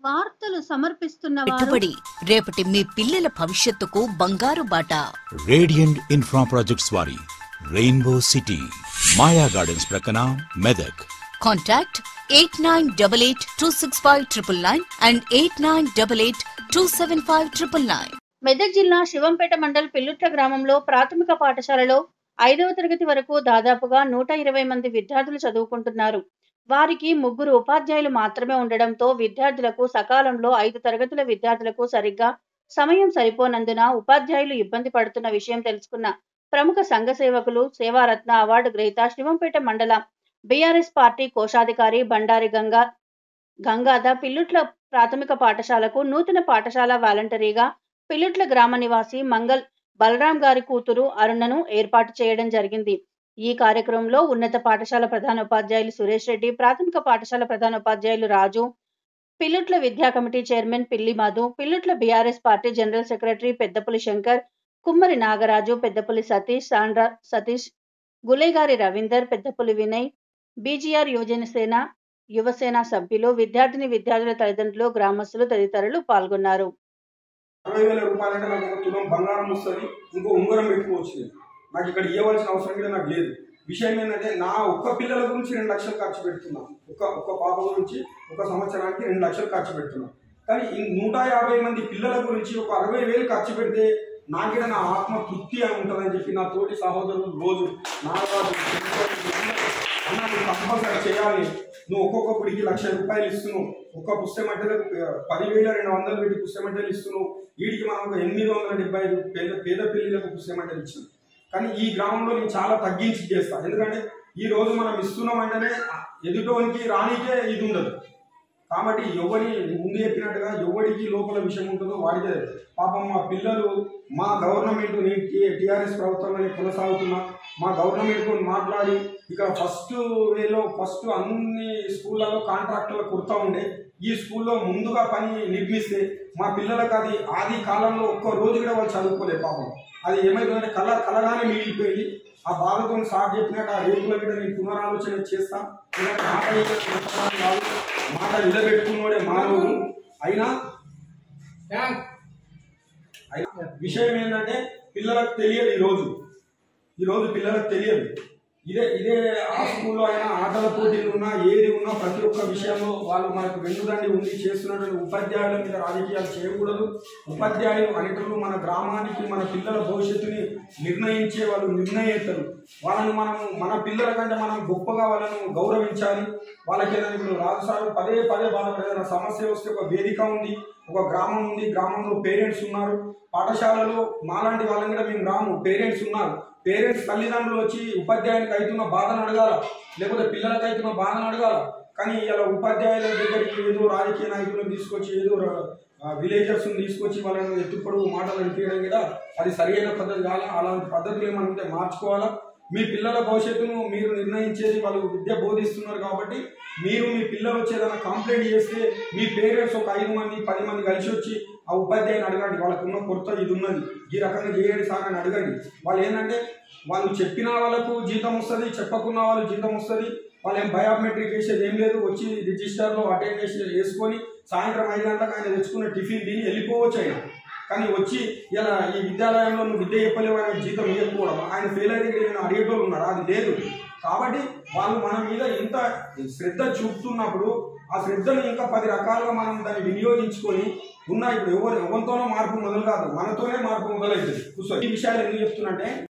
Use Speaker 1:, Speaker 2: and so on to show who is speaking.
Speaker 1: వార్తలు సమర్పిస్తున్న వారు
Speaker 2: పెట్టుబడి రేపటి మీ పిల్లల భవిష్యత్తుకు బంగారు బాట
Speaker 3: రేడియంట్ ఇన్ఫ్రా ప్రాజెక్ట్స్ వారి రెయిన్బో సిటీ మాయా గార్డెన్స్ ప్రక్కన Medak
Speaker 2: contact eight nine double eight two six five triple nine and eight nine double eight two seven five triple nine
Speaker 1: Medak జిల్లా శివంపేట మండల్ పిల్లుట్ల గ్రామంలో ప్రాథమిక పాఠశాలలో ఐదవ తరగతి వరకు దాదాపుగా నూట ఇరవై మంది విద్యార్థులు చదువుకుంటున్నారు వారికి ముగ్గురు ఉపాధ్యాయులు మాత్రమే ఉండడంతో విద్యార్థులకు సకాలంలో ఐదు తరగతుల విద్యార్థులకు సరిగ్గా సమయం సరిపోనందున ఉపాధ్యాయులు ఇబ్బంది పడుతున్న విషయం తెలుసుకున్న ప్రముఖ సంఘ సేవకులు సేవారత్న అవార్డు గ్రహీత శివంపేట మండల బీఆర్ఎస్ పార్టీ కోశాధికారి బండారి గంగా గంగాధ పిల్లుట్ల ప్రాథమిక పాఠశాలకు నూతన పాఠశాల వాలంటరీగా పిల్లుట్ల గ్రామ నివాసి మంగల్ బలరాం గారి కూతురు అరుణను ఏర్పాటు చేయడం జరిగింది ఈ కార్యక్రమంలో ఉన్నత పాఠశాల ప్రధానోపాధ్యాయులు సురేష్ రెడ్డి ప్రాథమిక పాఠశాల ప్రధానోపాధ్యాయులు రాజు పిల్లుట్ల విద్యా committee chairman Pilli Madhu Pillutla BRS party general secretary Peddapuli Shankar Kummari Nagaraju Peddapuli Satish Sandra Satish Guleghari Ravinder Peddapuli Vinay BGR Yuvajanasena Yuvasena సభ్యులు విద్యార్థిని విద్యార్థుల తల్లిదండ్రులు గ్రామస్తులు తదితరులు పాల్గొన్నారు
Speaker 4: అరవై వేల రూపాయలంటే నాకు ఒక తులం బంగారం వస్తుంది ఇంకో ఉంగరం పెట్టుకోవచ్చు నేను నాకు ఇక్కడ ఇవ్వవలసిన అవసరం కూడా నాకు లేదు విషయం ఏంటంటే నా ఒక్క పిల్లల గురించి రెండు లక్షలు ఖర్చు పెడుతున్నాను ఒక ఒక్క పాప గురించి ఒక సంవత్సరానికి రెండు లక్షలు ఖర్చు పెడుతున్నాను కానీ ఈ నూట యాభై మంది పిల్లల గురించి ఒక అరవై వేలు ఖర్చు పెడితే నాకిడ నా ఆత్మ తృప్తి అని ఉంటుందని చెప్పి నా తోటి సహోదరులు రోజు నాగారు అన్న నువ్వు కంపల్సరీ చేయాలి నువ్వు ఒక్కొక్కడికి లక్ష రూపాయలు ఇస్తున్నావు ఒక్క పుస్తకమంటలకు పదివేల రెండు వందలు పెట్టి పుస్తకమంటలు ఇస్తున్నావు వీడికి మనం ఒక ఎనిమిది వందల డెబ్బై ఐదు పేద పేద పిల్లలకు పుస్తకమంటలు ఇచ్చాం కానీ ఈ గ్రామంలో నేను చాలా తగ్గించి చేస్తాను ఎందుకంటే ఈ రోజు మనం ఇస్తున్నాం అంటేనే ఎదుటోనికి రానికే ఇది ఉండదు కాబట్టి ఎవరి ముందు చెప్పినట్టుగా ఎవరికి లోపల విషయం ఉంటుందో వాడికే పాపం మా పిల్లలు మా గవర్నమెంట్ నేను టీఆర్ఎస్ ప్రభుత్వంలోనే కొనసాగుతున్నా మా గవర్నమెంట్తో మాట్లాడి ఇక్కడ ఫస్ట్ వేలో ఫస్ట్ అన్ని స్కూళ్ళలో కాంట్రాక్టులు కుడతా ఉండే ఈ స్కూల్లో ముందుగా పని నిర్మిస్తే మా పిల్లలకు అది ఆది కాలంలో ఒక్క రోజు కూడా వాళ్ళు చదువుకోలేదు పాపం అది ఏమైందంటే కళ కలగానే మిగిలిపోయింది ఆ బాధతో సార్ చెప్పినట్టు ఆ రేపుల మీద నేను పునరాలోచన చేస్తా ఇలాంటి మాట ఏదైనా కాదు. మాట నిలబెట్టుకున్నోడే మానవుడు అయినా అయినా విషయం ఏంటంటే పిల్లలకు తెలియదు ఈరోజు ఈరోజు పిల్లలకు తెలియదు ఇదే ఇదే ఆ స్కూల్లో అయినా ఆటల పోటీలు ఉన్నా ఏది ఉన్నా ప్రతి ఒక్క విషయంలో వాళ్ళు మనకు వెన్నుదండి ఉండి చేస్తున్నటువంటి ఉపాధ్యాయుల మీద రాజకీయాలు చేయకూడదు ఉపాధ్యాయులు అనేటప్పుడు మన గ్రామానికి మన పిల్లల భవిష్యత్తుని నిర్ణయించే వాళ్ళు నిర్ణయిస్తారు వాళ్ళని మనం మన పిల్లల కంటే మనం గొప్పగా వాళ్ళను గౌరవించాలి వాళ్ళకి ఏదైనా ఇప్పుడు రాజు సార్ పదే పదే బాధపడే ఏదైనా సమస్య వస్తే ఒక వేదిక ఉంది ఒక గ్రామం ఉంది గ్రామంలో పేరెంట్స్ ఉన్నారు పాఠశాలలో మాలాంటి వాళ్ళని కూడా మేము రాము పేరెంట్స్ ఉన్నారు పేరెంట్స్ తల్లిదండ్రులు వచ్చి ఉపాధ్యాయునికి అవుతున్న బాధను అడగాల లేకపోతే పిల్లలకు అవుతున్న బాధను అడగాల కానీ ఇలా ఉపాధ్యాయుల దగ్గరికి ఏదో రాజకీయ నాయకులను తీసుకొచ్చి ఏదో విలేజర్స్ తీసుకొచ్చి వాళ్ళని ఎత్తుపడు మాటలు అనిపించడం కూడా అది సరైన పద్ధతి కాదు అలాంటి పద్ధతులు ఏమైనా ఉంటే మార్చుకోవాలా మీ పిల్లల భవిష్యత్తును మీరు నిర్ణయించేది వాళ్ళు విద్య బోధిస్తున్నారు కాబట్టి మీరు మీ పిల్లలు వచ్చి ఏదైనా కంప్లైంట్ చేస్తే మీ పేరెంట్స్ ఒక ఐదు మంది పది మంది కలిసి వచ్చి ఆ ఉపాధ్యాయుని అడగండి వాళ్ళకు ఉన్న కొరత ఇది ఉన్నది ఈ రకంగా చేయండి సార్ అని అడగండి వాళ్ళు ఏంటంటే వాళ్ళు చెప్పిన వాళ్ళకు జీతం వస్తుంది చెప్పకున్న వాళ్ళు జీతం వస్తుంది వాళ్ళు ఏం బయోమెట్రిక్ వేసేది ఏం లేదు వచ్చి రిజిస్టర్లో అటెండెన్స్ వేసుకొని సాయంత్రం ఐదు గంటలకు ఆయన తెచ్చుకున్న టిఫిన్ తిని వెళ్ళిపోవచ్చు ఆయన కానీ వచ్చి ఇలా ఈ విద్యాలయంలో నువ్వు విద్య చెప్పలేవు ఆయన జీతం ఇవ్వకపోవడం ఆయన ఫెయిల్ అయితే నేను అడిగేటోళ్ళు ఉన్నారు అది లేదు కాబట్టి వాళ్ళు మన మీద ఇంత శ్రద్ధ చూపుతున్నప్పుడు ఆ శ్రద్ధను ఇంకా పది రకాలుగా మనం దాన్ని వినియోగించుకొని ఉన్న ఇప్పుడు ఎవరు ఎవరితోనో మార్పు మొదలు కాదు మనతోనే మార్పు మొదలవుతుంది కూర్చో ఈ విషయాలు ఎందుకు చెప్తున్నట్టే